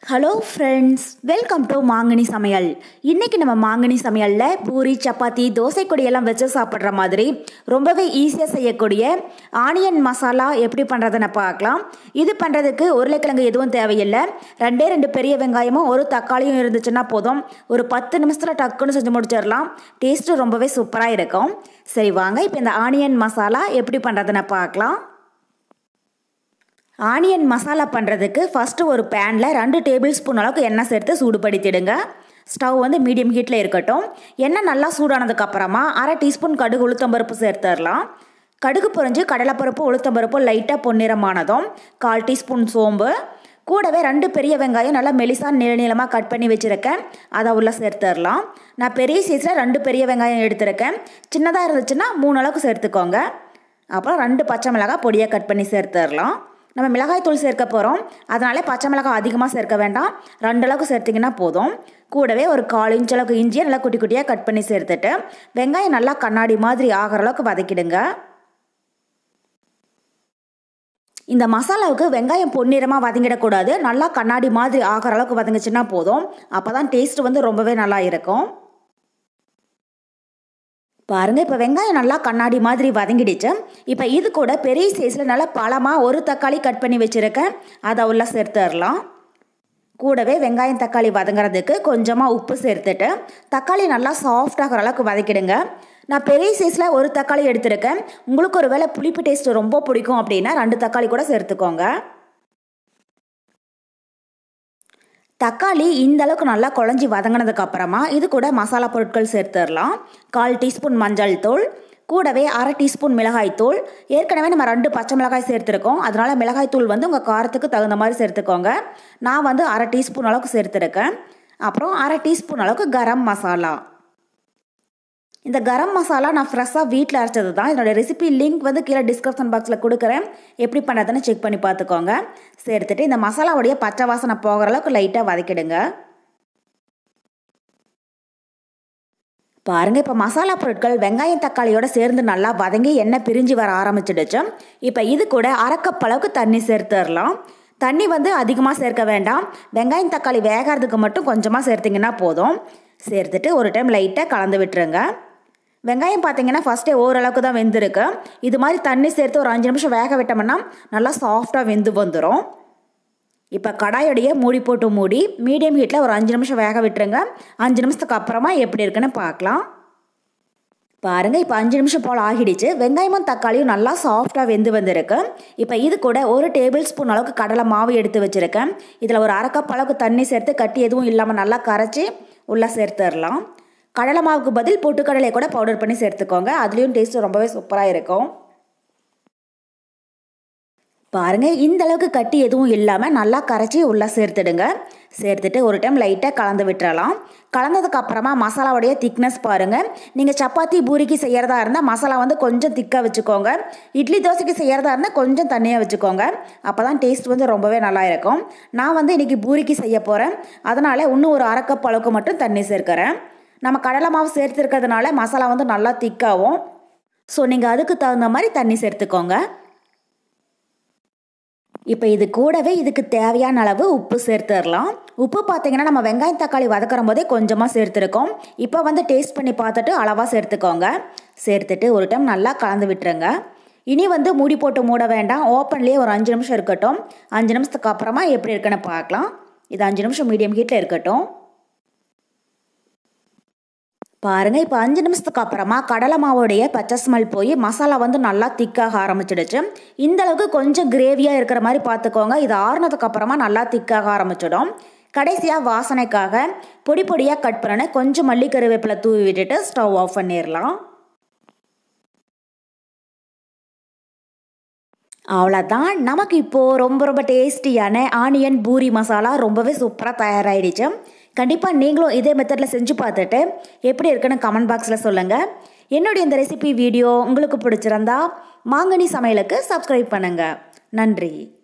hello friends welcome to மாங்கனி சமையல் இன்றைக்கி நம்ம மாங்கனி சமையலில் பூரி சப்பாத்தி தோசை கொடியெல்லாம் வச்சு சாப்பிட்ற மாதிரி ரொம்பவே ஈஸியாக செய்யக்கூடிய ஆனியன் மசாலா எப்படி பண்ணுறதுன்னு பார்க்கலாம் இது பண்ணுறதுக்கு உருளைக்கிழங்கு எதுவும் தேவையில்லை ரெண்டே ரெண்டு பெரிய வெங்காயமும் ஒரு தக்காளியும் இருந்துச்சுன்னா போதும் ஒரு பத்து நிமிஷத்தில் டக்குன்னு செஞ்சு முடிச்சிடலாம் டேஸ்ட்டு ரொம்பவே சூப்பராக இருக்கும் சரி வாங்க இப்போ இந்த ஆனியன் மசாலா எப்படி பண்ணுறதுன்னு பார்க்கலாம் ஆனியன் மசாலா பண்ணுறதுக்கு ஃபஸ்ட்டு ஒரு பேனில் ரெண்டு டேபிள் ஸ்பூன் அளவுக்கு எண்ணெய் சேர்த்து சூடுபடுத்திடுங்க ஸ்டவ் வந்து மீடியம் ஹீட்டில் இருக்கட்டும் எண்ணெய் நல்லா சூடானதுக்கப்புறமா அரை டீஸ்பூன் கடுகு உளுத்தம்பருப்பு சேர்த்துடலாம் கடுகு பொறிஞ்சு கடலைப்பருப்பு உளுத்தம்பருப்பு லைட்டாக பொன்னிறமானதும் கால் டீஸ்பூன் சோம்பு கூடவே ரெண்டு பெரிய வெங்காயம் நல்லா மெலிசா நீள நீளமாக கட் பண்ணி வச்சுருக்கேன் அதை உள்ளே சேர்த்துடலாம் நான் பெரிய சைஸில் ரெண்டு பெரிய வெங்காயம் எடுத்திருக்கேன் சின்னதாக இருந்துச்சுன்னா மூணு அளவுக்கு சேர்த்துக்கோங்க அப்புறம் ரெண்டு பச்சை மிளகாய் பொடியாக கட் பண்ணி சேர்த்துடலாம் நம்ம மிளகாய் தூள் சேர்க்க போகிறோம் அதனால பச்சை மிளகாய் அதிகமாக சேர்க்க வேண்டாம் ரெண்டு அளவுக்கு சேர்த்திங்கன்னா போதும் கூடவே ஒரு கால் இன்ச் அளவுக்கு இஞ்சியை நல்லா குட்டி குட்டியாக கட் பண்ணி சேர்த்துட்டு வெங்காயம் நல்லா கண்ணாடி மாதிரி ஆகிற அளவுக்கு வதக்கிடுங்க இந்த மசாலாவுக்கு வெங்காயம் பொன்னிறமாக வதங்கிடக்கூடாது நல்லா கண்ணாடி மாதிரி ஆகிற அளவுக்கு வதங்குச்சுன்னா போதும் அப்போ தான் டேஸ்ட் வந்து ரொம்பவே நல்லா இருக்கும் பாருங்கள் இப்போ வெங்காயம் நல்லா கண்ணாடி மாதிரி வதங்கிடுச்சு இப்போ இது கூட பெரிய சைஸில் நல்லா பழமாக ஒரு தக்காளி கட் பண்ணி வச்சுருக்கேன் அதை உள்ள சேர்த்துடலாம் கூடவே வெங்காயம் தக்காளி வதங்குறதுக்கு கொஞ்சமாக உப்பு சேர்த்துட்டு தக்காளி நல்லா சாஃப்டாகிற அளவுக்கு வதக்கிடுங்க நான் பெரிய சைஸில் ஒரு தக்காளி எடுத்திருக்கேன் உங்களுக்கு ஒரு வேளை புளிப்பு டேஸ்ட் ரொம்ப பிடிக்கும் அப்படின்னா ரெண்டு தக்காளி கூட சேர்த்துக்கோங்க தக்காளி இந்த அளவுக்கு நல்லா குழஞ்சி வதங்கினதுக்கு அப்புறமா இது கூட மசாலா பொருட்கள் சேர்த்துடலாம் கால் டீஸ்பூன் மஞ்சள் தூள் கூடவே அரை டீஸ்பூன் மிளகாய் தூள் ஏற்கனவே நம்ம ரெண்டு பச்சை மிளகாய் சேர்த்துருக்கோம் அதனால் மிளகாய் தூள் வந்து உங்கள் காரத்துக்கு தகுந்த மாதிரி சேர்த்துக்கோங்க நான் வந்து அரை டீஸ்பூன் அளவுக்கு சேர்த்துருக்கேன் அப்புறம் அரை டீஸ்பூன் அளவுக்கு கரம் மசாலா இந்த கரம் மசாலா நான் ஃப்ரெஷ்ஷாக வீட்டில் அரைச்சது தான் இதோட ரெசிபி லிங்க் வந்து கீழே டிஸ்கிரிப்ஷன் பாக்ஸில் கொடுக்குறேன் எப்படி பண்ணுறதுன்னு செக் பண்ணி பார்த்துக்கோங்க சேர்த்துட்டு இந்த மசாலாவுடைய பச்சை வாசனை போகிற அளவுக்கு லைட்டாக வதக்கிடுங்க பாருங்கள் இப்போ மசாலா பொருட்கள் வெங்காயம் தக்காளியோட சேர்ந்து நல்லா வதங்கி எண்ணெய் பிரிஞ்சு வர ஆரம்பிச்சிடுச்சு இப்போ இது கூட அரைக்கப் அளவுக்கு தண்ணி சேர்த்துடலாம் தண்ணி வந்து அதிகமாக சேர்க்க வேண்டாம் வெங்காயம் தக்காளி வேகிறதுக்கு மட்டும் கொஞ்சமாக சேர்த்திங்கன்னா போதும் சேர்த்துட்டு ஒரு டைம் லைட்டாக கலந்து விட்டுருங்க வெங்காயம் பார்த்தீங்கன்னா ஃபஸ்ட்டே ஓரளவுக்கு தான் வெந்திருக்கு இது மாதிரி தண்ணி சேர்த்து ஒரு அஞ்சு நிமிஷம் வேக விட்டோம்னா நல்லா சாஃப்டாக வெந்து வந்துடும் இப்போ கடாயோடைய மூடி போட்டு மூடி மீடியம் ஹீட்டில் ஒரு அஞ்சு நிமிஷம் வேக விட்டுருங்க அஞ்சு நிமிஷத்துக்கு அப்புறமா எப்படி இருக்குன்னு பார்க்கலாம் பாருங்கள் இப்போ அஞ்சு நிமிஷம் போல் ஆகிடுச்சு வெங்காயமும் தக்காளியும் நல்லா சாஃப்டாக வெந்து வந்திருக்கு இப்போ இது கூட ஒரு டேபிள் ஸ்பூன் அளவுக்கு கடலை மாவு எடுத்து வச்சுருக்கேன் இதில் ஒரு அரை கப் அளவுக்கு தண்ணி சேர்த்து கட்டி எதுவும் இல்லாமல் நல்லா கரைச்சி உள்ளே சேர்த்துடலாம் கடலை மாவுக்கு பதில் பொட்டுக்கடலை கூட பவுடர் பண்ணி சேர்த்துக்கோங்க அதுலேயும் டேஸ்ட்டு ரொம்பவே சூப்பராக இருக்கும் பாருங்கள் இந்த அளவுக்கு கட்டி எதுவும் இல்லாமல் நல்லா கரைச்சி உள்ளே சேர்த்துடுங்க சேர்த்துட்டு ஒரு டைம் லைட்டாக கலந்து விட்டுறலாம் கலந்ததுக்கு அப்புறமா மசாலாவுடைய திக்னஸ் பாருங்கள் நீங்கள் சப்பாத்தி பூரிக்கு செய்கிறதா இருந்தால் மசாலா வந்து கொஞ்சம் திக்காக வச்சுக்கோங்க இட்லி தோசைக்கு செய்கிறதா இருந்தால் கொஞ்சம் தண்ணியாக வச்சுக்கோங்க அப்போ தான் டேஸ்ட் வந்து ரொம்பவே நல்லா இருக்கும் நான் வந்து இன்றைக்கி பூரிக்கு செய்ய போகிறேன் அதனால் இன்னும் ஒரு அரை கப் அளவுக்கு மட்டும் தண்ணி சேர்க்குறேன் நம்ம கடலை மாவு சேர்த்துருக்கிறதுனால மசாலா வந்து நல்லா திக்காகும் ஸோ நீங்கள் அதுக்கு தகுந்த மாதிரி தண்ணி சேர்த்துக்கோங்க இப்போ இது கூடவே இதுக்கு தேவையான அளவு உப்பு சேர்த்துடலாம் உப்பு பார்த்தீங்கன்னா நம்ம வெங்காயம் தக்காளி வதக்கிற போதே கொஞ்சமாக சேர்த்துருக்கோம் இப்போ வந்து டேஸ்ட் பண்ணி பார்த்துட்டு அளவாக சேர்த்துக்கோங்க சேர்த்துட்டு ஒரு டைம் நல்லா கலந்து விட்டுருங்க இனி வந்து மூடி போட்டு மூட வேண்டாம் ஓப்பன்லேயே ஒரு அஞ்சு நிமிஷம் இருக்கட்டும் அஞ்சு நிமிஷத்துக்கு அப்புறமா எப்படி இருக்குன்னு பார்க்கலாம் இது அஞ்சு நிமிஷம் மீடியம் ஹீட்டில் இருக்கட்டும் பாருங்கள் இப்போ அஞ்சு நிமிஷத்துக்கு அப்புறமா கடலை மாவோடைய பச்சை ஸ்மெல் போய் மசாலா வந்து நல்லா திக்காக ஆரம்பிச்சிடுச்சு இந்த அளவுக்கு கொஞ்சம் கிரேவியாக இருக்கிற மாதிரி பார்த்துக்கோங்க இது ஆறுனதுக்கு அப்புறமா நல்லா திக்காக ஆரம்பிச்சிடும் கடைசியாக வாசனைக்காக பொடி பொடியாக கட் பண்ண கொஞ்சம் மல்லி கருவேப்பிலை தூவி விட்டுட்டு ஸ்டவ் ஆஃப் பண்ணிடலாம் அவ்வளோதான் நமக்கு இப்போது ரொம்ப ரொம்ப டேஸ்டியான ஆனியன் பூரி மசாலா ரொம்பவே சூப்பராக தயாராகிடுச்சு கண்டிப்பாக நீங்களும் இதே மெத்தடில் செஞ்சு பார்த்துட்டு எப்படி இருக்குன்னு கமெண்ட் பாக்ஸில் சொல்லுங்கள் என்னுடைய இந்த ரெசிபி வீடியோ உங்களுக்கு பிடிச்சிருந்தா மாங்கனி சமையலுக்கு சப்ஸ்கிரைப் பண்ணுங்கள் நன்றி